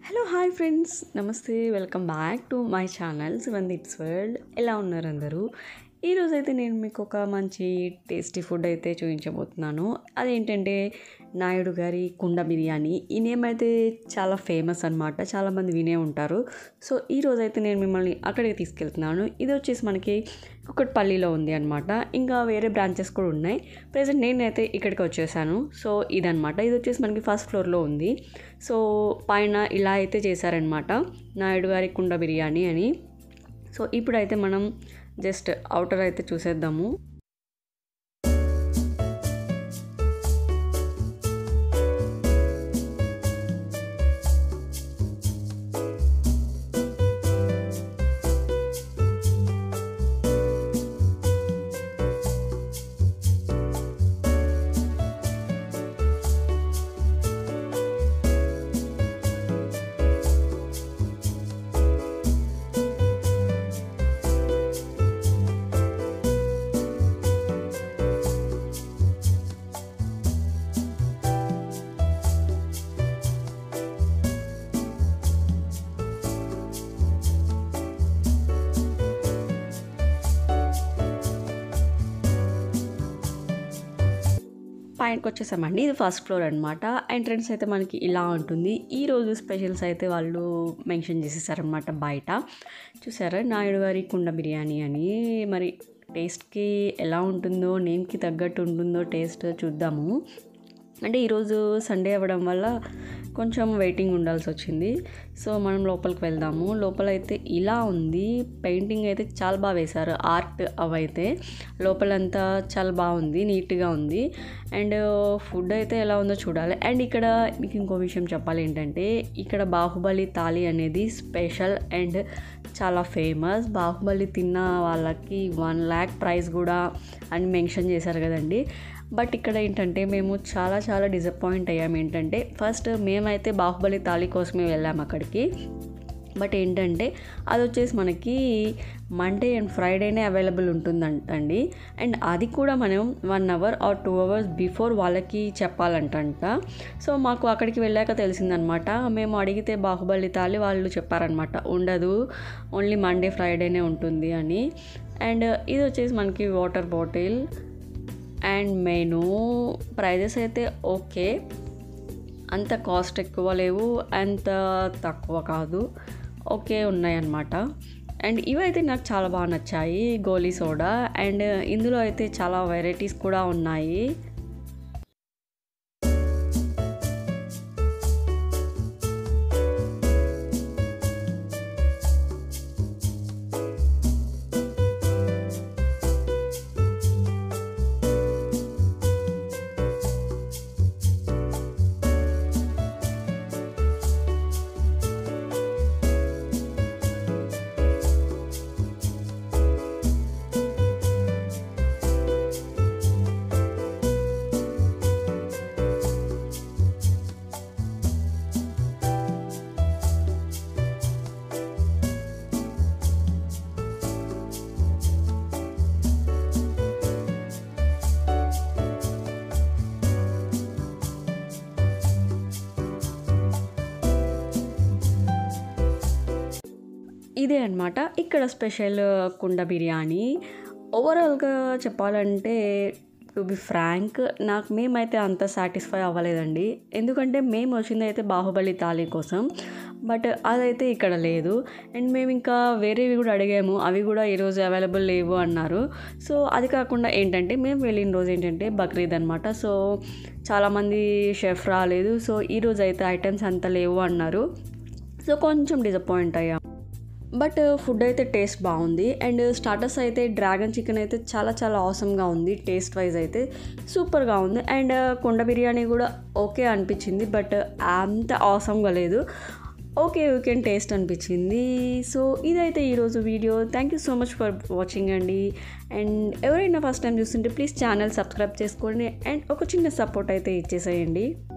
hello hi friends నమస్తే welcome back to my channel seven it's world ఎలా ఉన్నారు అందరూ ఈరోజు అయితే నేను మీకు ఒక మంచి టేస్టీ ఫుడ్ అయితే చూపించబోతున్నాను అదేంటంటే నాయుడు గారి కుండ బిర్యానీ ఈ నేమ్ అయితే చాలా ఫేమస్ అనమాట చాలామంది వినే ఉంటారు సో ఈరోజు అయితే నేను మిమ్మల్ని అక్కడికి తీసుకెళ్తున్నాను ఇది వచ్చేసి మనకి కుక్కట్పల్లిలో ఉంది అనమాట ఇంకా వేరే బ్రాంచెస్ కూడా ఉన్నాయి ప్రజెంట్ నేనైతే ఇక్కడికి వచ్చేసాను సో ఇదనమాట ఇది వచ్చేసి మనకి ఫస్ట్ ఫ్లోర్లో ఉంది సో పైన ఇలా అయితే చేశారనమాట నాయుడు గారి కుండ బిర్యానీ అని సో ఇప్పుడైతే మనం జస్ట్ అవుటర్ అయితే చూసేద్దాము పైనకి వచ్చేసామండి ఇది ఫస్ట్ ఫ్లోర్ అనమాట ఎంట్రన్స్ అయితే మనకి ఇలా ఉంటుంది ఈ రోజు స్పెషల్స్ అయితే వాళ్ళు మెన్షన్ చేసేసారనమాట బయట చూసారా నాయుడు గారి కుండ బిర్యానీ అని మరి టేస్ట్కి ఎలా ఉంటుందో నేమ్కి తగ్గట్టు ఉంటుందో టేస్ట్ చూద్దాము అంటే ఈరోజు సండే అవ్వడం వల్ల కొంచెం వెయిటింగ్ ఉండాల్సి వచ్చింది సో మనం లోపలికి వెళ్దాము లోపల అయితే ఇలా ఉంది పెయింటింగ్ అయితే చాలా బాగా వేశారు ఆర్ట్ అవైతే లోపలంతా చాలా బాగుంది నీట్గా ఉంది అండ్ ఫుడ్ అయితే ఎలా ఉందో చూడాలి అండ్ ఇక్కడ మీకు ఇంకో విషయం చెప్పాలి ఏంటంటే ఇక్కడ బాహుబలి తాలి అనేది స్పెషల్ అండ్ చాలా ఫేమస్ బాహుబలి తిన్న వాళ్ళకి వన్ ల్యాక్ ప్రైస్ కూడా అని మెన్షన్ చేశారు కదండి బట్ ఇక్కడ ఏంటంటే మేము చాలా చాలా డిసప్పాయింట్ అయ్యాము ఏంటంటే ఫస్ట్ మేమైతే బాహుబలి తాళి కోసమే వెళ్ళాము అక్కడికి బట్ ఏంటంటే అది వచ్చేసి మనకి మండే అండ్ ఫ్రైడేనే అవైలబుల్ ఉంటుందంటండి అండ్ అది కూడా మనం one hour or two hours before వాళ్ళకి చెప్పాలంటంట సో మాకు అక్కడికి వెళ్ళాక తెలిసిందనమాట మేము అడిగితే బాహుబలి తాళి వాళ్ళు చెప్పారనమాట ఉండదు ఓన్లీ మండే ఫ్రైడేనే ఉంటుంది అని అండ్ ఇది వచ్చేసి మనకి water bottle and menu prices అయితే ఓకే అంత కాస్ట్ ఎక్కువ లేవు అంత తక్కువ కాదు ఓకే ఉన్నాయన్నమాట అండ్ ఇవైతే నాకు చాలా బాగా నచ్చాయి గోలీ సోడా అండ్ ఇందులో అయితే చాలా వెరైటీస్ కూడా ఉన్నాయి ఇదే అనమాట ఇక్కడ స్పెషల్ కుండ బిర్యానీ ఓవరాల్గా చెప్పాలంటే టు బి ఫ్రాంక్ నాకు మేమైతే అంత సాటిస్ఫై అవ్వలేదండి ఎందుకంటే మేము వచ్చింది అయితే బాహుబలి తాళి కోసం బట్ అదైతే ఇక్కడ లేదు అండ్ మేము ఇంకా వేరేవి కూడా అడిగాము అవి కూడా ఈరోజు అవైలబుల్ లేవు అన్నారు సో అది కాకుండా ఏంటంటే మేము వెళ్ళిన రోజు ఏంటంటే బక్రీద్ అనమాట సో చాలామంది షెఫ్ రాలేదు సో ఈరోజు అయితే ఐటమ్స్ అంత లేవు అన్నారు సో కొంచెం డిసప్పాయింట్ అయ్యాం బట్ ఫుడ్ అయితే టేస్ట్ బాగుంది అండ్ స్టార్టర్స్ అయితే డ్రాగన్ చికెన్ అయితే చాలా చాలా ఆసమ్గా ఉంది టేస్ట్ వైజ్ అయితే సూపర్గా ఉంది అండ్ కుండ బిర్యానీ కూడా ఓకే అనిపించింది బట్ అంత ఆసమ్గా లేదు ఓకే ఓకే టేస్ట్ అనిపించింది సో ఇదైతే ఈరోజు video thank you so much for watching అండి అండ్ ఎవరైనా ఫస్ట్ టైం చూస్తుంటే ప్లీజ్ ఛానల్ సబ్స్క్రైబ్ చేసుకోండి అండ్ ఒక చిన్న సపోర్ట్ అయితే ఇచ్చేసేయండి